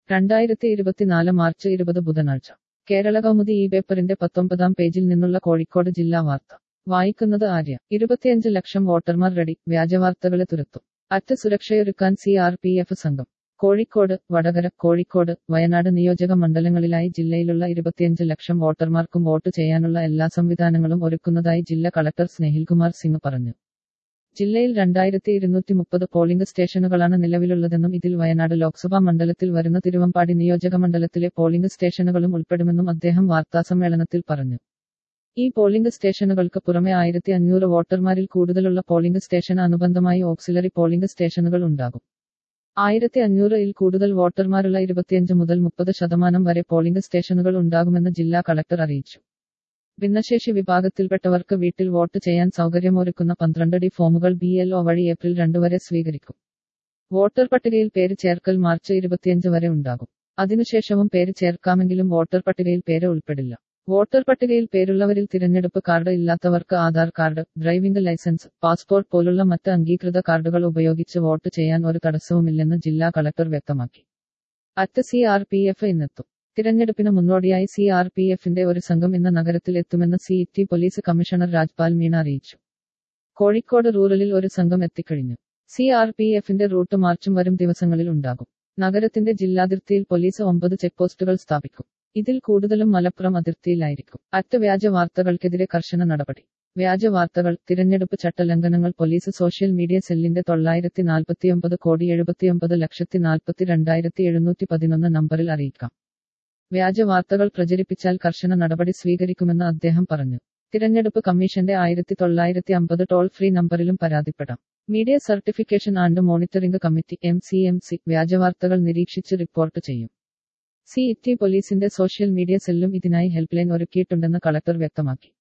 രണ്ടായിരത്തി ഇരുപത്തിനാല് മാർച്ച് ഇരുപത് ബുധനാഴ്ച കേരള കൗമുദി ഈ പേപ്പറിന്റെ പത്തൊമ്പതാം പേജിൽ നിന്നുള്ള കോഴിക്കോട് ജില്ലാ വാർത്ത വായിക്കുന്നത് ആര്യ ഇരുപത്തിയഞ്ച് ലക്ഷം വോട്ടർമാർ റെഡി വ്യാജവാർത്തകളെ തുരത്തും അറ്റ് സുരക്ഷയൊരുക്കാൻ സി ആർ പി എഫ് സംഘം കോഴിക്കോട് വടകര കോഴിക്കോട് വയനാട് നിയോജക മണ്ഡലങ്ങളിലായി ജില്ലയിലുള്ള ഇരുപത്തിയഞ്ച് ലക്ഷം വോട്ടർമാർക്കും വോട്ട് ചെയ്യാനുള്ള എല്ലാ സംവിധാനങ്ങളും ഒരുക്കുന്നതായി ജില്ലാ കളക്ടർ സ്നേഹിൽകുമാർ സിംഗ് പറഞ്ഞു ജില്ലയിൽ രണ്ടായിരത്തി ഇരുന്നൂറ്റി മുപ്പത് പോളിംഗ് സ്റ്റേഷനുകളാണ് നിലവിലുള്ളതെന്നും ഇതിൽ വയനാട് ലോക്സഭാ മണ്ഡലത്തിൽ വരുന്ന തിരുവമ്പാടി നിയോജക മണ്ഡലത്തിലെ പോളിംഗ് സ്റ്റേഷനുകളും ഉൾപ്പെടുമെന്നും അദ്ദേഹം വാർത്താസമ്മേളനത്തിൽ പറഞ്ഞു ഈ പോളിംഗ് സ്റ്റേഷനുകൾക്ക് പുറമെ ആയിരത്തി അഞ്ഞൂറ് വോട്ടർമാരിൽ കൂടുതലുള്ള പോളിംഗ് സ്റ്റേഷന് അനുബന്ധമായി ഓക്സിലറി പോളിംഗ് സ്റ്റേഷനുകൾ ഉണ്ടാകും ആയിരത്തി അഞ്ഞൂറ് ഇൽ കൂടുതൽ വോട്ടർമാരുള്ള ഇരുപത്തിയഞ്ച് മുതൽ മുപ്പത് ശതമാനം വരെ പോളിംഗ് സ്റ്റേഷനുകൾ ഉണ്ടാകുമെന്ന് ജില്ലാ കളക്ടർ അറിയിച്ചു ഭിന്നശേഷി വിഭാഗത്തിൽപ്പെട്ടവർക്ക് വീട്ടിൽ വോട്ട് ചെയ്യാൻ സൗകര്യമൊരുക്കുന്ന പന്ത്രണ്ട് ഡി ഫോമുകൾ ബി എൽ ഒ വഴി ഏപ്രിൽ രണ്ട് വരെ സ്വീകരിക്കും വോട്ടർ പട്ടികയിൽ പേര് ചേർക്കൽ മാർച്ച് ഇരുപത്തിയഞ്ച് വരെ ഉണ്ടാകും അതിനുശേഷവും പേര് ചേർക്കാമെങ്കിലും വോട്ടർ പട്ടികയിൽ പേര് ഉൾപ്പെടില്ല വോട്ടർ പട്ടികയിൽ പേരുള്ളവരിൽ തിരഞ്ഞെടുപ്പ് കാർഡ് ഇല്ലാത്തവർക്ക് Aadhaar card driving licence passport പോലുള്ള മറ്റ് അംഗീകൃത കാർഡുകൾ ഉപയോഗിച്ച് വോട്ട് ചെയ്യാൻ ഒരു തടസ്സവുമില്ലെന്ന് ജില്ലാ കളക്ടർ വ്യക്തമാക്കി അറ്റ് സി ആർ പി എഫ് ഇന്നെത്തും തിരഞ്ഞെടുപ്പിന് മുന്നോടിയായി സി ആർ പി എഫിന്റെ ഒരു സംഘം ഇന്ന് നഗരത്തിൽ എത്തുമെന്ന് city police commissioner Rajpal Meena അറിയിച്ചു കോഴിക്കോട് റൂറലിൽ ഒരു സംഘം എത്തിക്കഴിഞ്ഞു സി ആർ പി എഫിന്റെ റൂട്ട് മാർച്ചും വരും ദിവസങ്ങളിൽ ഉണ്ടാകും നഗരത്തിന്റെ ജില്ലാതിർത്തിയിൽ പോലീസ് ഒമ്പത് ചെക്ക് പോസ്റ്റുകൾ സ്ഥാപിക്കും ഇതിൽ കൂടുതലും മലപ്പുറം അതിർത്തിയിലായിരിക്കും അറ്റ് വ്യാജ വാർത്തകൾക്കെതിരെ കർശന നടപടി വ്യാജ വാർത്തകൾ തിരഞ്ഞെടുപ്പ് ചട്ടലംഘനങ്ങൾ പോലീസ് സോഷ്യൽ മീഡിയ സെല്ലിന്റെ തൊള്ളായിരത്തി നാൽപ്പത്തിയൊമ്പത് കോടി എഴുപത്തിയൊമ്പത് ലക്ഷത്തി നാൽപ്പത്തി രണ്ടായിരത്തി എഴുന്നൂറ്റി പതിനൊന്ന് നമ്പറിൽ അറിയിക്കാം വ്യാജ വാർത്തകൾ പ്രചരിപ്പിച്ചാൽ കർശന നടപടി സ്വീകരിക്കുമെന്ന് അദ്ദേഹം പറഞ്ഞു തിരഞ്ഞെടുപ്പ് കമ്മീഷന്റെ ആയിരത്തി തൊള്ളായിരത്തി അമ്പത് ടോൾ ഫ്രീ നമ്പറിലും പരാതിപ്പെടാം media certification and monitoring committee M C M C വ്യാജവാർത്തകൾ നിരീക്ഷിച്ച് റിപ്പോർട്ട് ചെയ്യും സി ടി പോലീസിന്റെ സോഷ്യൽ മീഡിയ സെല്ലും ഇതിനായി ഹെൽപ്പ് ലൈൻ ഒരുക്കിയിട്ടുണ്ടെന്ന് കളക്ടർ വ്യക്തമാക്കി